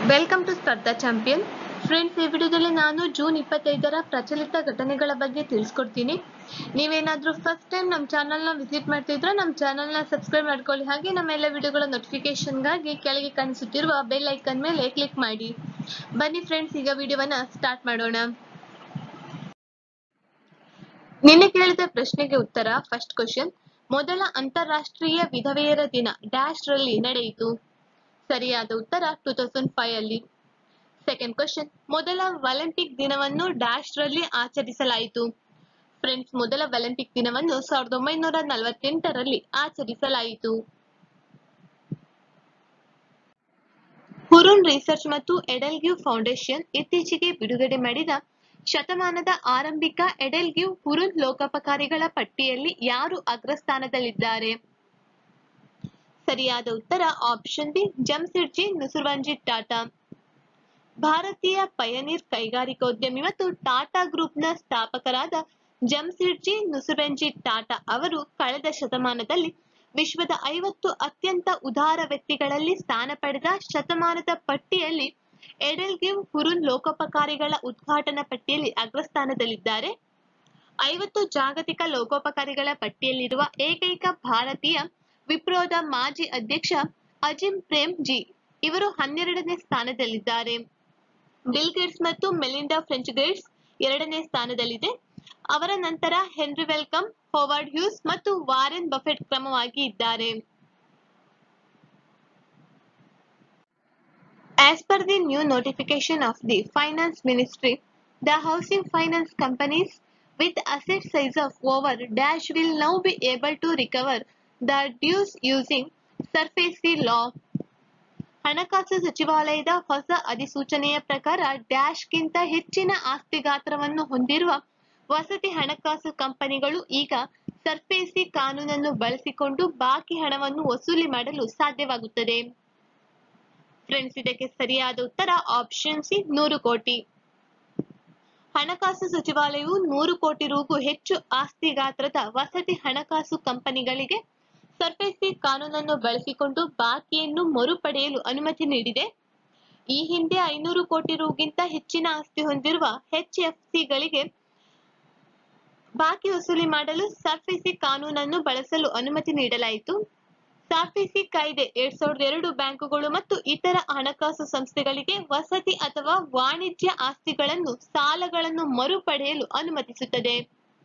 Welcome to Spardha champion friends ಈ ವಿಡಿಯೋದಲ್ಲಿ ನಾನು ಜೂನ್ ಇಪ್ಪತ್ತೈದರ ಪ್ರಚಲಿತ ಘಟನೆಗಳ ಬಗ್ಗೆ ತಿಳಿಸ್ಕೊಡ್ತೀನಿ ನೀವೇನಾದರೂ ಫಸ್ಟ್ ಟೈಮ್ ನಮ್ಮ ಚಾನಲ್ನ ವಿಸಿಟ್ ಮಾಡ್ತಿದ್ರೆ ನಮ್ಮ ಚಾನಲ್ನ ಸಬ್ಸ್ಕ್ರೈಬ್ ಮಾಡ್ಕೊಳ್ಳಿ ಹಾಗೆ ನಮ್ಮ ಎಲ್ಲ ವಿಡಿಯೋಗಳ ನೋಟಿಫಿಕೇಶನ್ಗಾಗಿ ಕೆಳಗೆ ಕಾಣಿಸುತ್ತಿರುವ ಬೆಲ್ ಐಕನ್ ಮೇಲೆ ಕ್ಲಿಕ್ ಮಾಡಿ ಬನ್ನಿ ಫ್ರೆಂಡ್ಸ್ ಈಗ ವಿಡಿಯೋವನ್ನ ಸ್ಟಾರ್ಟ್ ಮಾಡೋಣ ನಿನ್ನೆ ಕೇಳಿದ ಪ್ರಶ್ನೆಗೆ ಉತ್ತರ ಫಸ್ಟ್ ಕ್ವಶನ್ ಮೊದಲ ಅಂತಾರಾಷ್ಟ್ರೀಯ ವಿಧವೆಯರ ದಿನ ಡ್ಯಾಶ್ ರಲ್ಲಿ ನಡೆಯಿತು ಸರಿಯಾದ ಉತ್ತರ ಟೂ ತೌಸಂಡ್ ಫೈವ್ ಅಲ್ಲಿ ಸೆಕೆಂಡ್ ಕ್ವಶನ್ ಮೊದಲ ಒಲಿಂಪಿಕ್ ದಿನವನ್ನು ಡ್ಯಾಶ್ ರಲ್ಲಿ ಆಚರಿಸಲಾಯಿತು ಫ್ರೆಂಡ್ಸ್ ಮೊದಲ ಒಲಿಂಪಿಕ್ ದಿನವನ್ನು ಸಾವಿರದ ಒಂಬೈನೂರ ನಲವತ್ತೆಂಟರಲ್ಲಿ ಆಚರಿಸಲಾಯಿತು ಹುರುನ್ ರಿಸರ್ಚ್ ಮತ್ತು ಎಡೆಲ್ಗ್ಯೂ ಫೌಂಡೇಶನ್ ಇತ್ತೀಚೆಗೆ ಬಿಡುಗಡೆ ಮಾಡಿದ ಶತಮಾನದ ಆರಂಭಿಕ ಎಡೆಲ್ಗ್ಯೂ ಹುರುನ್ ಲೋಕೋಪಕಾರಿಗಳ ಪಟ್ಟಿಯಲ್ಲಿ ಯಾರು ಅಗ್ರಸ್ಥಾನದಲ್ಲಿದ್ದಾರೆ ಸರಿಯಾದ ಉತ್ತರ ಆಪ್ಷನ್ ಬಿ ಜಮ್ಸಿಡ್ಜಿ ನುಸುರ್ವಂಜಿ ಟಾಟಾ ಭಾರತೀಯ ಪಯನೀರ್ ಕೈಗಾರಿಕೋದ್ಯಮಿ ಮತ್ತು ಟಾಟಾ ಗ್ರೂಪ್ನ ಸ್ಥಾಪಕರಾದ ಜಮ್ಸಿಡ್ಜಿ ನುಸುರ್ವೆಂಜಿ ಟಾಟಾ ಅವರು ಕಳೆದ ಶತಮಾನದಲ್ಲಿ ವಿಶ್ವದ ಐವತ್ತು ಅತ್ಯಂತ ಉದಾರ ವ್ಯಕ್ತಿಗಳಲ್ಲಿ ಸ್ಥಾನ ಪಡೆದ ಶತಮಾನದ ಪಟ್ಟಿಯಲ್ಲಿ ಎಡೆಲ್ಗಿವ್ ಹುರುನ್ ಲೋಕೋಪಕಾರಿಗಳ ಉದ್ಘಾಟನಾ ಪಟ್ಟಿಯಲ್ಲಿ ಅಗ್ರಸ್ಥಾನದಲ್ಲಿದ್ದಾರೆ ಐವತ್ತು ಜಾಗತಿಕ ಲೋಕೋಪಕಾರಿಗಳ ಪಟ್ಟಿಯಲ್ಲಿರುವ ಏಕೈಕ ಭಾರತೀಯ ವಿಪ್ರೋದ ಮಾಜಿ ಅಧ್ಯಕ್ಷ ಅಜಿಂ ಪ್ರೇಮ್ ಜಿ ಇವರು ಹನ್ನೆರಡನೇ ಸ್ಥಾನದಲ್ಲಿದ್ದಾರೆ ಬಿಲ್ ಗೇಟ್ಸ್ ಮತ್ತು ಮೆಲಿಂಡಾ ಫ್ರೆಂಚ್ ಗೇಟ್ಸ್ ಎರಡನೇ ಸ್ಥಾನದಲ್ಲಿದೆ ಅವರ ನಂತರ ಹೆನ್ರಿ ವೆಲ್ಕಮ್ ಹೋವಾರ್ಡ್ ಹ್ಯೂಸ್ ಮತ್ತು ವಾರೆನ್ ಬಫೆಟ್ ಕ್ರಮವಾಗಿ ಇದ್ದಾರೆ As per the new notification of the Finance Ministry, the housing finance companies with asset size of over dash will now be able to recover the dues using surface law. ಹಣಕಾಸು ಸಚಿವಾಲಯದ ಹೊಸ ಅಧಿಸೂಚನೆಯ ಪ್ರಕಾರ ಡ್ಯಾಶ್ಗಿಂತ ಹೆಚ್ಚಿನ ಆಸ್ತಿ ಗಾತ್ರವನ್ನು ಹೊಂದಿರುವ ವಸತಿ ಹಣಕಾಸು ಕಂಪನಿಗಳು ಈಗ ಸರ್ಫೇಸಿ ಕಾನೂನನ್ನು ಬಳಸಿಕೊಂಡು ಬಾಕಿ ಹಣವನ್ನು ವಸೂಲಿ ಮಾಡಲು ಸಾಧ್ಯವಾಗುತ್ತದೆ ಫ್ರೆಂಡ್ಸ್ ಇದಕ್ಕೆ ಸರಿಯಾದ ಉತ್ತರ ಆಪ್ಷನ್ ಸಿ ನೂರು ಕೋಟಿ ಹಣಕಾಸು ಸಚಿವಾಲಯವು ನೂರು ಕೋಟಿ ರುಗೂ ಹೆಚ್ಚು ಆಸ್ತಿ ಗಾತ್ರದ ವಸತಿ ಹಣಕಾಸು ಕಂಪನಿಗಳಿಗೆ ಸರ್ಫೇಸಿ ಕಾನೂನನ್ನು ಬಳಸಿಕೊಂಡು ಬಾಕಿಯನ್ನು ಮರುಪಡೆಯಲು ಅನುಮತಿ ನೀಡಿದೆ ಈ ಹಿಂದೆ ಐನೂರು ಕೋಟಿ ರುಗಿಂತ ಹೆಚ್ಚಿನ ಆಸ್ತಿ ಹೊಂದಿರುವ ಎಚ್ಎಫ್ಸಿಗಳಿಗೆ ಬಾಕಿ ವಸೂಲಿ ಮಾಡಲು ಸರ್ಫೇಸಿ ಕಾನೂನನ್ನು ಬಳಸಲು ಅನುಮತಿ ನೀಡಲಾಯಿತು ಸಾಫಿಸಿ ಕಾಯ್ದೆ ಎರಡ್ ಸಾವಿರದ ಎರಡು ಬ್ಯಾಂಕುಗಳು ಮತ್ತು ಇತರ ಹಣಕಾಸು ಸಂಸ್ಥೆಗಳಿಗೆ ವಸತಿ ಅಥವಾ ವಾಣಿಜ್ಯ ಆಸ್ತಿಗಳನ್ನು ಸಾಲಗಳನ್ನು ಮರುಪಡೆಯಲು ಅನುಮತಿಸುತ್ತದೆ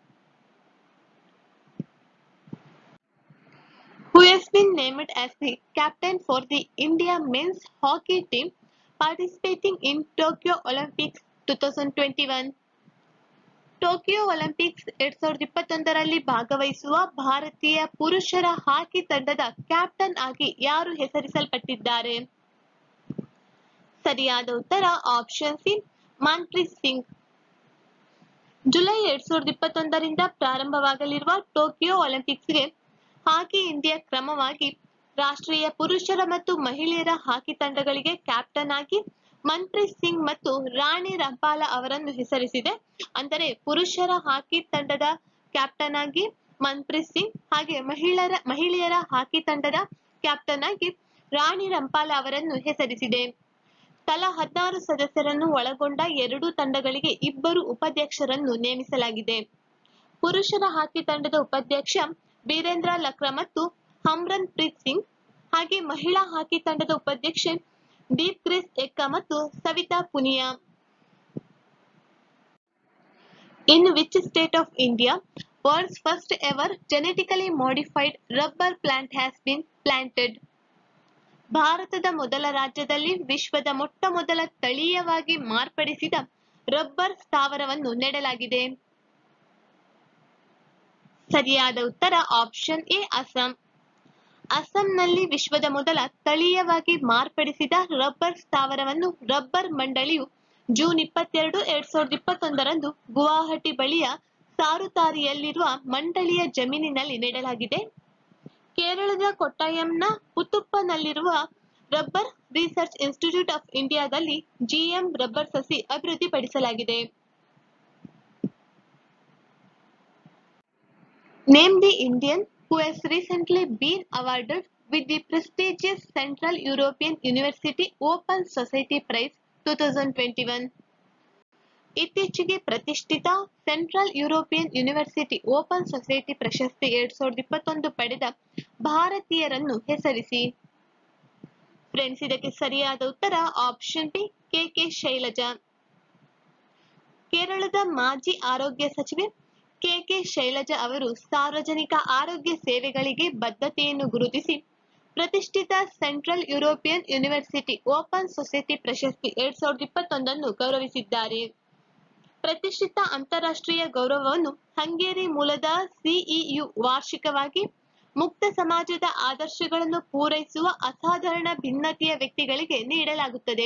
who has been named as the captain for the India men's hockey team participating in Tokyo Olympics 2021. Tokyo Olympics ಎರಡ್ ಸಾವಿರದ ಇಪ್ಪತ್ತೊಂದರಲ್ಲಿ ಭಾಗವಹಿಸುವ ಭಾರತೀಯ ಪುರುಷರ ಹಾಕಿ ತಂಡದ ಕ್ಯಾಪ್ಟನ್ ಆಗಿ ಯಾರು ಹೆಸರಿಸಲ್ಪಟ್ಟಿದ್ದಾರೆ ಸರಿಯಾದ ಉತ್ತರ option C Manpreet Singh July ಎರಡ್ ಸಾವಿರದ ಇಪ್ಪತ್ತೊಂದರಿಂದ ಪ್ರಾರಂಭವಾಗಲಿರುವ ಟೋಕಿಯೋ ಒಲಿಂಪಿಕ್ಸ್ಗೆ ಹಾಕಿ ಇಂಡಿಯಾ ಕ್ರಮವಾಗಿ ರಾಷ್ಟ್ರೀಯ ಪುರುಷರ ಮತ್ತು ಮಹಿಳೆಯರ ಹಾಕಿ ತಂಡಗಳಿಗೆ ಕ್ಯಾಪ್ಟನ್ ಆಗಿ ಮನ್ಪ್ರೀತ್ ಸಿಂಗ್ ಮತ್ತು ರಾಣಿ ರಂಪಾಲ ಅವರನ್ನು ಹೆಸರಿಸಿದೆ ಅಂದರೆ ಪುರುಷರ ಹಾಕಿ ತಂಡದ ಕ್ಯಾಪ್ಟನ್ ಆಗಿ ಮನ್ಪ್ರೀತ್ ಸಿಂಗ್ ಹಾಗೆ ಮಹಿಳೆಯರ ಮಹಿಳೆಯರ ಹಾಕಿ ತಂಡದ ಕ್ಯಾಪ್ಟನ್ ಆಗಿ ರಾಣಿ ರಂಪಾಲ ಅವರನ್ನು ಹೆಸರಿಸಿದೆ ತಲಾ ಹದಿನಾರು ಸದಸ್ಯರನ್ನು ಒಳಗೊಂಡ ಎರಡು ತಂಡಗಳಿಗೆ ಇಬ್ಬರು ಉಪಾಧ್ಯಕ್ಷರನ್ನು ನೇಮಿಸಲಾಗಿದೆ ಪುರುಷರ ಹಾಕಿ ತಂಡದ ಉಪಾಧ್ಯಕ್ಷ ಬೀರೇಂದ್ರ ಲಕ್ರಾ ಮತ್ತು ಹಮ್ರನ್ ಪ್ರೀತ್ ಸಿಂಗ್ ಹಾಗೆ ಮಹಿಳಾ ಹಾಕಿ ತಂಡದ ಉಪಾಧ್ಯಕ್ಷೆ ದೀಪ್ ಗ್ರೇಸ್ ಎಕ್ಕ ಮತ್ತು Savita Punia In which state of India world's first ever genetically modified rubber plant has been planted? ಭಾರತದ ಮೊದಲ ರಾಜ್ಯದಲ್ಲಿ ವಿಶ್ವದ ಮೊಟ್ಟ ಮೊದಲ ತಳೀಯವಾಗಿ ಮಾರ್ಪಡಿಸಿದ ರಬ್ಬರ್ ಸ್ಥಾವರವನ್ನು ನೆಡಲಾಗಿದೆ ಸರಿಯಾದ ಉತ್ತರ ಆಪ್ಷನ್ ಎ ಅಸ್ಸಾಂ ಅಸ್ಸಾಂನಲ್ಲಿ ವಿಶ್ವದ ಮೊದಲ ತಳೀಯವಾಗಿ ಮಾರ್ಪಡಿಸಿದ ರಬ್ಬರ್ ಸ್ಥಾವರವನ್ನು ರಬ್ಬರ್ ಮಂಡಳಿಯು ಜೂನ್ ಇಪ್ಪತ್ತೆರಡು ಎರಡ್ ಸಾವಿರದ ಇಪ್ಪತ್ತೊಂದರಂದು ಗುವಾಹಟಿ ಬಳಿಯ ಸಾರುತಾರಿಯಲ್ಲಿರುವ ಮಂಡಳಿಯ ಜಮೀನಿನಲ್ಲಿ ನೆಡಲಾಗಿದೆ ಕೇರಳದ ಕೊಟ್ಟಾಯಂನ ಪುತ್ತುಪ್ಪನಲ್ಲಿರುವ ರಬ್ಬರ್ ರಿಸರ್ಚ್ ಇನ್ಸ್ಟಿಟ್ಯೂಟ್ ಆಫ್ ಇಂಡಿಯಾದಲ್ಲಿ ಜಿಎಂ ರಬ್ಬರ್ ಸಸಿ ಅಭಿವೃದ್ಧಿಪಡಿಸಲಾಗಿದೆ name the Indian who has recently been awarded with the prestigious Central European University Open Society Prize 2021. ಇತ್ತೀಚೆಗೆ ಪ್ರತಿಷ್ಠಿತ central European university open society ಪ್ರಶಸ್ತಿ ಎರಡ್ ಸಾವಿರದ ಇಪ್ಪತ್ತೊಂದು ಪಡೆದ ಭಾರತೀಯರನ್ನು ಹೆಸರಿಸಿ ಫ್ರೆಂಡ್ಸ್ ಇದಕ್ಕೆ ಸರಿಯಾದ ಉತ್ತರ option B K K Shailaja ಕೇರಳದ ಮಾಜಿ ಆರೋಗ್ಯ ಸಚಿವೆ ಕೆ ಕೆ ಶೈಲಜಾ ಅವರು ಸಾರ್ವಜನಿಕ ಆರೋಗ್ಯ ಸೇವೆಗಳಿಗೆ ಬದ್ಧತೆಯನ್ನು ಗುರುತಿಸಿ ಪ್ರತಿಷ್ಠಿತ central European university open society ಪ್ರಶಸ್ತಿ ಎರಡ್ ಸಾವಿರದ ಇಪ್ಪತ್ತೊಂದನ್ನು ಗೌರವಿಸಿದ್ದಾರೆ ಪ್ರತಿಷ್ಠಿತ ಅಂತಾರಾಷ್ಟ್ರೀಯ ಗೌರವವನ್ನು ಹಂಗೇರಿ ಮೂಲದ ಸಿಇಯು ವಾರ್ಷಿಕವಾಗಿ ಮುಕ್ತ ಸಮಾಜದ ಆದರ್ಶಗಳನ್ನು ಪೂರೈಸುವ ಅಸಾಧಾರಣ ಭಿನ್ನತೆಯ ವ್ಯಕ್ತಿಗಳಿಗೆ ನೀಡಲಾಗುತ್ತದೆ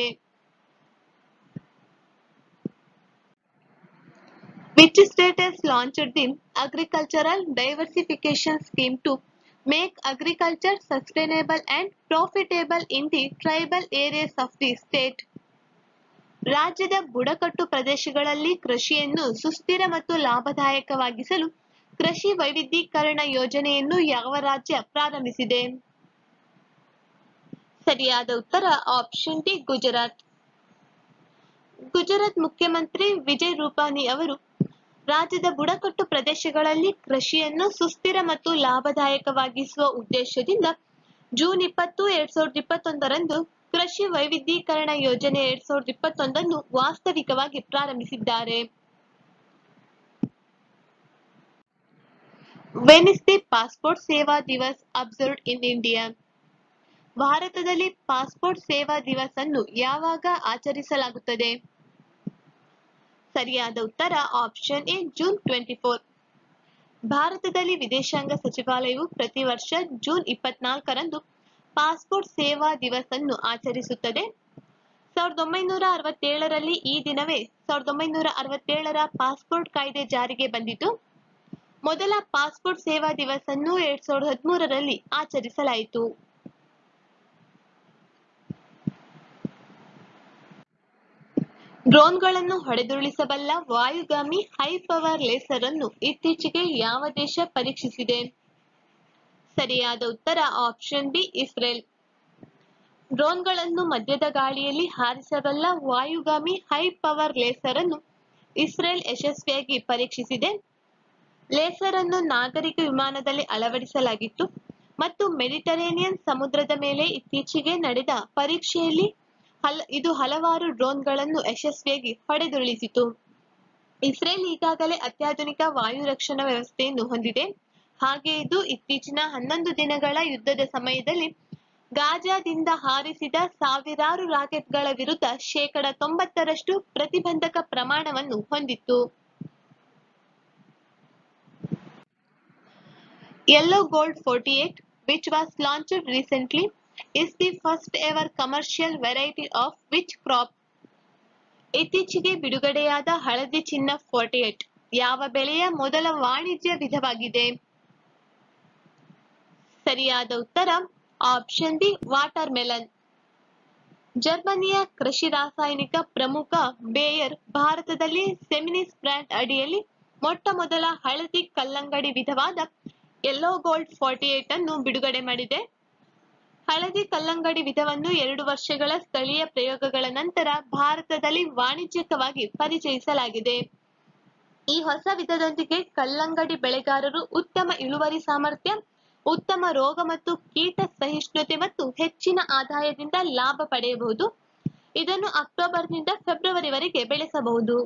which state has launched the agricultural diversification scheme to make agriculture sustainable and profitable in the tribal areas of the state ರಾಜ್ಯದ ಬುಡಕಟ್ಟು ಪ್ರದೇಶಗಳಲ್ಲಿ ಕೃಷಿಯನ್ನು ಸುಸ್ಥಿರ ಮತ್ತು ಲಾಭದಾಯಕವಾಗಿಸಲು ಕೃಷಿ ವೈವಿಧ್ಯೀಕರಣ ಯೋಜನೆಯನ್ನು ಯಾವ ರಾಜ್ಯ ಪ್ರಾರಂಭಿಸಿದೆ ಸರಿಯಾದ ಉತ್ತರ ಆಪ್ಷನ್ ಡಿ ಗುಜರಾತ್ ಗುಜರಾತ್ ಮುಖ್ಯಮಂತ್ರಿ ವಿಜಯ್ ರೂಪಾನಿ ಅವರು ರಾಜ್ಯದ ಬುಡಕಟ್ಟು ಪ್ರದೇಶಗಳಲ್ಲಿ ಕೃಷಿಯನ್ನು ಸುಸ್ಥಿರ ಮತ್ತು ಲಾಭದಾಯಕವಾಗಿಸುವ ಉದ್ದೇಶದಿಂದ ಜೂನ್ ಇಪ್ಪತ್ತು ಎರಡ್ ಸಾವಿರದ ಇಪ್ಪತ್ತೊಂದರಂದು ಕೃಷಿ ವೈವಿಧ್ಯೀಕರಣ ಯೋಜನೆ ಎರಡ್ ಸಾವಿರದ ಇಪ್ಪತ್ತೊಂದನ್ನು ವಾಸ್ತವಿಕವಾಗಿ ಪ್ರಾರಂಭಿಸಿದ್ದಾರೆ when is the passport Seva Divas observed in India ಭಾರತದಲ್ಲಿ ಪಾಸ್ಪೋರ್ಟ್ ಸೇವಾ ದಿವಸ್ ಅನ್ನು ಯಾವಾಗ ಆಚರಿಸಲಾಗುತ್ತದೆ ಸರಿಯಾದ ಉತ್ತರ option A June twenty four ಭಾರತದಲ್ಲಿ ವಿದೇಶಾಂಗ ಸಚಿವಾಲಯವು ಪ್ರತಿ ವರ್ಷ ಜೂನ್ ಇಪ್ಪತ್ನಾಲ್ಕರಂದು ಪಾಸ್ಪೋರ್ಟ್ ಸೇವಾ ದಿವಸ್ ಅನ್ನು ಆಚರಿಸುತ್ತದೆ ಸಾವಿರದ ಒಂಬೈನೂರ ಅರವತ್ತೇಳರಲ್ಲಿ ಈ ದಿನವೇ ಸಾವಿರದ ಒಂಬೈನೂರ ಅರವತ್ತೇಳರ ಪಾಸ್ಪೋರ್ಟ್ ಕಾಯ್ದೆ ಜಾರಿಗೆ ಬಂದಿತು ಮೊದಲ ಪಾಸ್ಪೋರ್ಟ್ ಸೇವಾ ದಿವಸ್ ಅನ್ನು ಎರಡ್ ಸಾವಿರದ ಹದಿಮೂರರಲ್ಲಿ ಆಚರಿಸಲಾಯಿತು ಡ್ರೋನ್ಗಳನ್ನು ಹೊಡೆದುರುಳಿಸಬಲ್ಲ ವಾಯುಗಾಮಿ ಹೈ ಪವರ್ ಲೇಸರ್ ಅನ್ನು ಇತ್ತೀಚೆಗೆ ಯಾವ ದೇಶ ಪರೀಕ್ಷಿಸಿದೆ ಸರಿಯಾದ ಉತ್ತರ ಆಪ್ಷನ್ ಬಿ ಇಸ್ರೇಲ್ ಡ್ರೋನ್ಗಳನ್ನು ಮಧ್ಯದ ಗಾಳಿಯಲ್ಲಿ ಹಾರಿಸಬಲ್ಲ ವಾಯುಗಾಮಿ ಹೈ ಪವರ್ ಲೇಸರ್ ಅನ್ನು ಇಸ್ರೇಲ್ ಯಶಸ್ವಿಯಾಗಿ ಪರೀಕ್ಷಿಸಿದೆ ಲೇಸರ್ ಅನ್ನು ನಾಗರಿಕ ವಿಮಾನದಲ್ಲಿ ಅಳವಡಿಸಲಾಗಿತ್ತು ಮತ್ತು ಮೆಡಿಟರೇನಿಯನ್ ಸಮುದ್ರದ ಮೇಲೆ ಇತ್ತೀಚೆಗೆ ನಡೆದ ಪರೀಕ್ಷೆಯಲ್ಲಿ ಹಲ ಇದು ಹಲವಾರು ಡ್ರೋನ್ಗಳನ್ನು ಯಶಸ್ವಿಯಾಗಿ ಹೊಡೆದುರುಳಿಸಿತು ಇಸ್ರೇಲ್ ಈಗಾಗಲೇ ಅತ್ಯಾಧುನಿಕ ವಾಯು ರಕ್ಷಣಾ ವ್ಯವಸ್ಥೆಯನ್ನು ಹೊಂದಿದೆ ಹಾಗೆ ಇದು ಇತ್ತೀಚಿನ ಹನ್ನೊಂದು ದಿನಗಳ ಯುದ್ಧದ ಸಮಯದಲ್ಲಿ ಗಾಜಾದಿಂದ ಹಾರಿಸಿದ ಸಾವಿರಾರು ರಾಕೆಟ್ಗಳ ವಿರುದ್ಧ ಶೇಕಡ ತೊಂಬತ್ತರಷ್ಟು ಪ್ರತಿಬಂಧಕ ಪ್ರಮಾಣವನ್ನು ಹೊಂದಿತ್ತು Yellow Gold 48, which was launched recently, is the first ever commercial variety of which crop? ಇತ್ತೀಚೆಗೆ ಬಿಡುಗಡೆಯಾದ ಹಳದಿ ಚಿನ್ನ 48 ಯಾವ ಬೆಳೆಯ ಮೊದಲ ವಾಣಿಜ್ಯ ವಿಧವಾಗಿದೆ ಸರಿಯಾದ ಉತ್ತರ ಆಪ್ಷನ್ ಬಿ ವಾಟರ್ ಮೆಲನ್ ಜರ್ಮನಿಯ ಕೃಷಿ ರಾಸಾಯನಿಕ ಪ್ರಮುಖ ಬೇಯರ್ ಭಾರತದಲ್ಲಿ ಸೆಮಿನಿಸ್ ಬ್ರ್ಯಾಂಡ್ ಅಡಿಯಲ್ಲಿ ಮೊಟ್ಟ ಮೊದಲ ಹಳದಿ ಕಲ್ಲಂಗಡಿ ವಿಧವಾದ ಯೆಲ್ಲೋ ಗೋಲ್ಡ್ ಫಾರ್ಟಿ ಏಟ್ ಅನ್ನು ಬಿಡುಗಡೆ ಮಾಡಿದೆ ಹಳದಿ ಕಲ್ಲಂಗಡಿ ವಿಧವನ್ನು ಎರಡು ವರ್ಷಗಳ ಸ್ಥಳೀಯ ಪ್ರಯೋಗಗಳ ನಂತರ ಭಾರತದಲ್ಲಿ ವಾಣಿಜ್ಯಿಕವಾಗಿ ಪರಿಚಯಿಸಲಾಗಿದೆ ಈ ಹೊಸ ವಿಧದೊಂದಿಗೆ ಕಲ್ಲಂಗಡಿ ಬೆಳೆಗಾರರು ಉತ್ತಮ ಇಳುವರಿ ಸಾಮರ್ಥ್ಯ ಉತ್ತಮ ರೋಗ ಮತ್ತು ಕೀಟ ಸಹಿಷ್ಣುತೆ ಮತ್ತು ಹೆಚ್ಚಿನ ಆದಾಯದಿಂದ ಲಾಭ ಪಡೆಯಬಹುದು ಇದನ್ನು ಅಕ್ಟೋಬರ್ನಿಂದ ಫೆಬ್ರವರಿವರೆಗೆ ಬೆಳೆಸಬಹುದು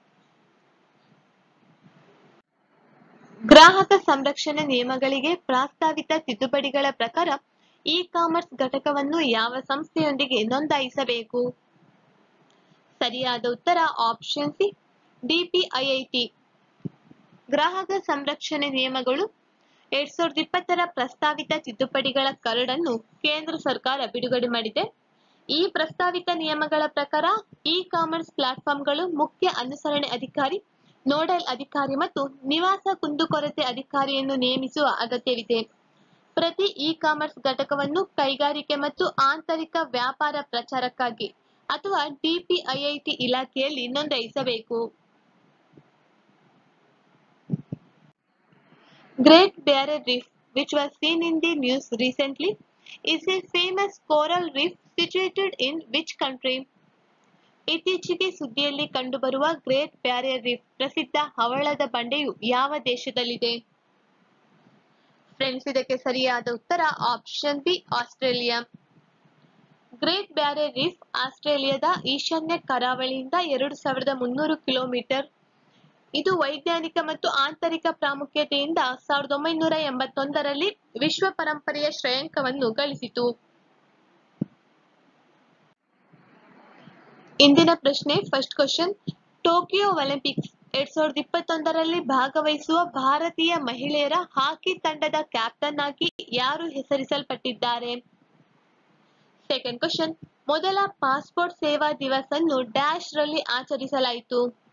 ಗ್ರಾಹಕ ಸಂರಕ್ಷಣೆ ನಿಯಮಗಳಿಗೆ ಪ್ರಸ್ತಾವಿತ ತಿದ್ದುಪಡಿಗಳ ಪ್ರಕಾರ ಇ ಕಾಮರ್ಸ್ ಘಟಕವನ್ನು ಯಾವ ಸಂಸ್ಥೆಯೊಂದಿಗೆ ನೋಂದಾಯಿಸಬೇಕು ಸರಿಯಾದ ಉತ್ತರ ಆಪ್ಷನ್ ಸಿ ಡಿಪಿಐಐಟಿ ಗ್ರಾಹಕ ಸಂರಕ್ಷಣೆ ನಿಯಮಗಳು ಎರಡ್ ಸಾವಿರದ ಇಪ್ಪತ್ತರ ಪ್ರಸ್ತಾವಿತ ತಿದ್ದುಪಡಿಗಳ ಕರಡನ್ನು ಕೇಂದ್ರ ಸರ್ಕಾರ ಬಿಡುಗಡೆ ಮಾಡಿದೆ ಈ ಪ್ರಸ್ತಾವಿತ ನಿಯಮಗಳ ಪ್ರಕಾರ ಇ ಕಾಮರ್ಸ್ ಪ್ಲಾಟ್ಫಾರ್ಮ್ಗಳು ಮುಖ್ಯ ಅನುಸರಣೆ ಅಧಿಕಾರಿ ನೋಡಲ್ ಅಧಿಕಾರಿ ಮತ್ತು ನಿವಾಸ ಕುಂದುಕೊರತೆ ಅಧಿಕಾರಿಯನ್ನು ನೇಮಿಸುವ ಅಗತ್ಯವಿದೆ ಪ್ರತಿ ಇ ಕಾಮರ್ಸ್ ಘಟಕವನ್ನು ಕೈಗಾರಿಕೆ ಮತ್ತು ಆಂತರಿಕ ವ್ಯಾಪಾರ ಪ್ರಚಾರಕ್ಕಾಗಿ ಅಥವಾ ಡಿಪಿಐಐಟಿ ಇಲಾಖೆಯಲ್ಲಿ ನೋಂದಾಯಿಸಬೇಕು Great Barrier Reef, which was seen in the news recently, is a famous coral reef situated in which country? ಇತ್ತೀಚೆಗೆ ಸುದ್ದಿಯಲ್ಲಿ ಕಂಡುಬರುವ ಗ್ರೇಟ್ ಬ್ಯಾರಿಯರ್ ರೀಫ್ ಪ್ರಸಿದ್ಧ ಹವಳದ ಬಂಡೆಯು ಯಾವ ದೇಶದಲ್ಲಿದೆ ಫ್ರೆಂಡ್ಸ್ ಇದಕ್ಕೆ ಸರಿಯಾದ ಉತ್ತರ option B Australia great barrier reef ಆಸ್ಟ್ರೇಲಿಯಾದ ಈಶಾನ್ಯ ಕರಾವಳಿಯಿಂದ ಎರಡು ಸಾವಿರದ ಮುನ್ನೂರು ಕಿಲೋಮೀಟರ್ ಇದು ವೈಜ್ಞಾನಿಕ ಮತ್ತು ಆಂತರಿಕ ಪ್ರಾಮುಖ್ಯತೆಯಿಂದ ಸಾವಿರದ ಒಂಬೈನೂರ ಎಂಬತ್ತೊಂದರಲ್ಲಿ ವಿಶ್ವ ಪರಂಪರೆಯ ಶ್ರೇಯಾಂಕವನ್ನು ಗಳಿಸಿತು ಇಂದಿನ ಪ್ರಶ್ನೆ ಫಸ್ಟ್ ಕ್ವಶನ್ ಟೋಕಿಯೋ ಒಲಿಂಪಿಕ್ಸ್ ಎರಡ್ ಸಾವಿರದ ಇಪ್ಪತ್ತೊಂದರಲ್ಲಿ ಭಾಗವಹಿಸುವ ಭಾರತೀಯ ಮಹಿಳೆಯರ ಹಾಕಿ ತಂಡದ ಕ್ಯಾಪ್ಟನ್ ಆಗಿ ಯಾರು ಹೆಸರಿಸಲ್ಪಟ್ಟಿದ್ದಾರೆ ಸೆಕೆಂಡ್ ಕ್ವಶನ್ ಮೊದಲ ಪಾಸ್ಪೋರ್ಟ್ ಸೇವಾ ದಿವಸ್ ಅನ್ನು ಡ್ಯಾಶ್ ರಲ್ಲಿ ಆಚರಿಸಲಾಯಿತು